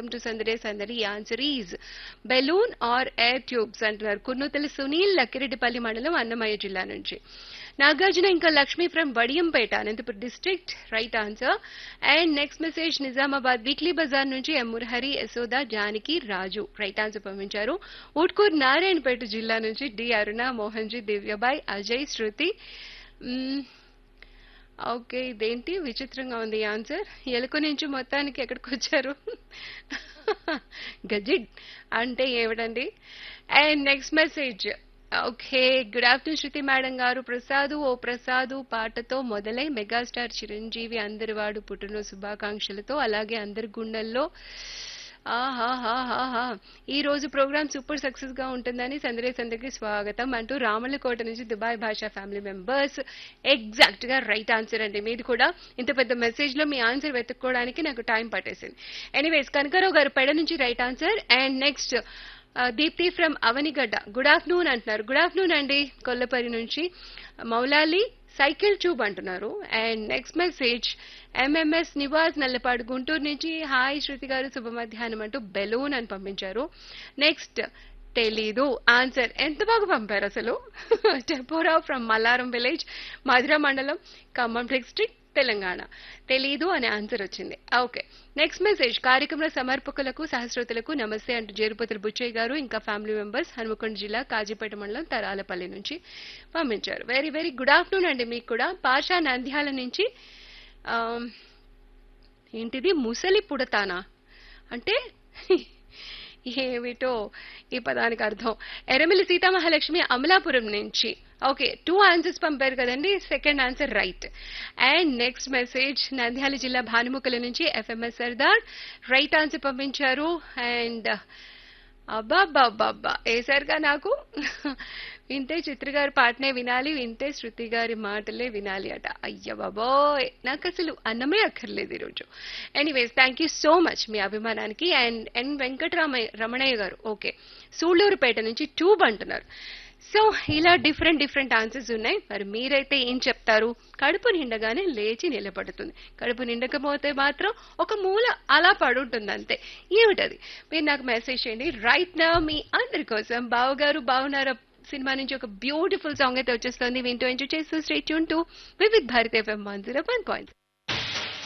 to సందడే సందడి answer is balloon or air tubes అంటున్నారు కుర్నూతల సునీల్ లక్కిరెడ్డిపల్లి మండలం అన్నమయ్య జిల్లా నుంచి నాగార్జున ఇంకా Lakshmi from Vadiyampeta Anantapur district right answer and next message Nizamabad weekly బజార్ నుంచి M Murahari Yashoda Janaki Raju right answer పంపించారు ఊట్కూర్ నారాయణపేట జిల్లా నుంచి డి అరుణ మోహన్జీ దివ్యబాయ్ అజయ్ శృతి మ్మ్, ఓకే ఇదేంటి విచిత్రంగా ఉంది ఆన్సర్ ఎలుక నుంచి మొత్తానికి ఎక్కడికి వచ్చారు గజిడ్ అంటే ఏమిటండి and next message okay good afternoon Shruti madam గారు ప్రసాదు ఓ ప్రసాదు పాటతో మొదలై మెగాస్టార్ చిరంజీవి అందరి వాడు పుట్టినరోజు శుభాకాంక్షలతో అలాగే అందరి గుండెల్లో ఆహాహాహాహా ఈ రోజు ప్రోగ్రామ్ సూపర్ సక్సెస్ గా ఉంటుందని సందరే సందరికి స్వాగతం అంటూ రామలకోట నుంచి Dubai Basha family members exact గా రైట్ ఆన్సర్ అండి మీది కూడా ఇంత పెద్ద మెసేజ్ లో మీ ఆన్సర్ వెతుక్కోవడానికి నాకు టైం పట్టేసింది ఎనీవేస్ కనకరావు గారు పెడ నుంచి right answer and next Deepti from Avanigadda good afternoon అంటున్నారు గుడ్ ఆఫ్టర్నూన్ అండి కొల్లపరి నుంచి మౌలాలి సైకిల్ ట్యూబ్ అంటున్నారు and next message MMS Nivas Nallapadu Guntur నుంచి హాయ్ శృతి గారు శుభ మధ్యాహ్నం అంటూ బెలూన్ అని పంపించారు నెక్స్ట్ తెలీదు ఆన్సర్ ఎంత బాగా పంపారు అసలు టెపోరా ఫ్రమ్ మల్లారం విలేజ్ మధుర మండలం ఖమ్మం డిస్ట్రిక్ట్ తెలంగాణ తెలీదు అనే ఆన్సర్ వచ్చింది ఓకే నెక్స్ట్ మెసేజ్ కార్యక్రమ సమర్పకులకు సహస్రోతులకు నమస్తే అంటూ జేరుపతుల బుచ్చయ్య గారు ఇంకా ఫ్యామిలీ మెంబర్స్ హనుమకొండ జిల్లా కాజీపేట మండలం తరాలపల్లి నుంచి పంపించారు వెరీ వెరీ గుడ్ ఆఫ్టర్నూన్ అండి మీకు కూడా పాషా నంద్యాల నుంచి ఆమ్, ఏంటిది ముసలి పుడతానా అంటే ఏమిటో ఈ పదానికి అర్థం ఎర్రమిల్లి సీతామహాలక్ష్మి అమలాపురం నుంచి ఓకే టూ ఆన్సర్స్ పంపారు కదండి second answer right and next message Nandyal జిల్లా భానుముఖల నుంచి ఎఫ్ఎంఎస్ సర్దార్ రైట్ ఆన్సర్ పంపించారు అండ్ అబ్బాబ్బాబ్బా వేసారుగా నాకు వింటే చిత్ర గారి పాటనే వినాలి వింటే శృతి గారి మాటలే వినాలి అట అయ్య బాబోయ్ నాకు అసలు అన్నమే అక్కర్లేదు ఈరోజు anyways thank you so much మీ అభిమానానికి అండ్ ఎన్ వెంకటరామయ్య రమణయ్య గారు ఓకే సూళ్లూరుపేట నుంచి ట్యూబ్ అంటున్నారు సో ఇలా డిఫరెంట్ డిఫరెంట్ ఆన్సర్స్ ఉన్నాయి మరి మీరైతే ఏం చెప్తారు కడుపు నిండగానే లేచి నిలబడుతుంది కడుపు నిండకపోతే మాత్రం ఒక మూల అలా పడుంటుంది అంతే ఏమిటది మీరు నాకు మెసేజ్ చేయండి రైట్ నా మీ అందరి కోసం బావగారు బాగున్నారా సినిమా నుంచి ఒక బ్యూటిఫుల్ సాంగ్ అయితే వచ్చేస్తుంది వింటూ ఎంజాయ్ చేస్తూ straight tune to Vividh Bharat FM one zero one point